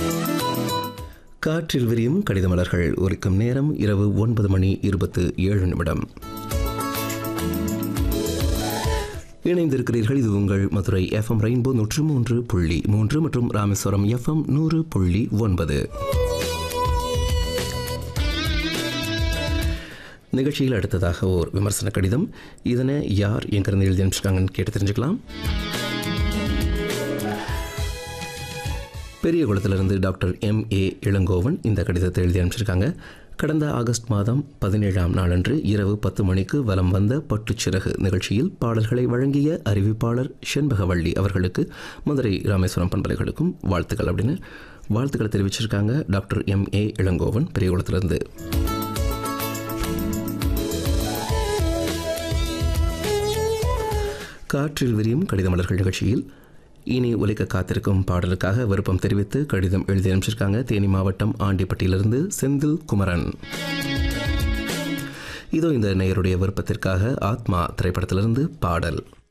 காற்றில் விரியும் கடித மலர்கள் ஒலிக்கும் நேரம் இரவு ஒன்பது மணி இருபத்து ஏழு நிமிடம் இணைந்திருக்கிறீர்கள் இது உங்கள் மதுரை எஃப்எம் ரெயின்போ நூற்று மூன்று புள்ளி மூன்று மற்றும் ராமேஸ்வரம் எஃப்எம் நூறு புள்ளி ஒன்பது நிகழ்ச்சியில் அடுத்ததாக ஓர் விமர்சன கடிதம் இதனை யார் எங்கிருந்து எழுதி அனுப்பிச்சிருக்காங்கன்னு கேட்டு தெரிஞ்சுக்கலாம் பெரிய குளத்திலிருந்து டாக்டர் எம் ஏ இளங்கோவன் இந்த கடிதத்தை எழுதி அனுப்பிச்சிருக்காங்க கடந்த ஆகஸ்ட் மாதம் பதினேழாம் நாளன்று இரவு பத்து மணிக்கு வலம் வந்த பட்டுச்சிறகு நிகழ்ச்சியில் பாடல்களை வழங்கிய அறிவிப்பாளர் செண்பகவள்ளி அவர்களுக்கு மதுரை ராமேஸ்வரம் பண்பலைகளுக்கும் வாழ்த்துக்கள் அப்படின்னு வாழ்த்துக்களை தெரிவிச்சிருக்காங்க டாக்டர் எம் ஏ இளங்கோவன் பெரியகுளத்திலிருந்து காற்றில் விரியும் கடித மலர்கள் நிகழ்ச்சியில் இனி ஒலிக்க காத்திருக்கும் பாடலுக்காக விருப்பம் தெரிவித்து கடிதம் எழுதி அனுப்பிச்சிருக்காங்க தேனி மாவட்டம் ஆண்டிப்பட்டியிலிருந்து செந்தில் குமரன் இதோ இந்த நேயருடைய விருப்பத்திற்காக ஆத்மா திரைப்படத்திலிருந்து பாடல்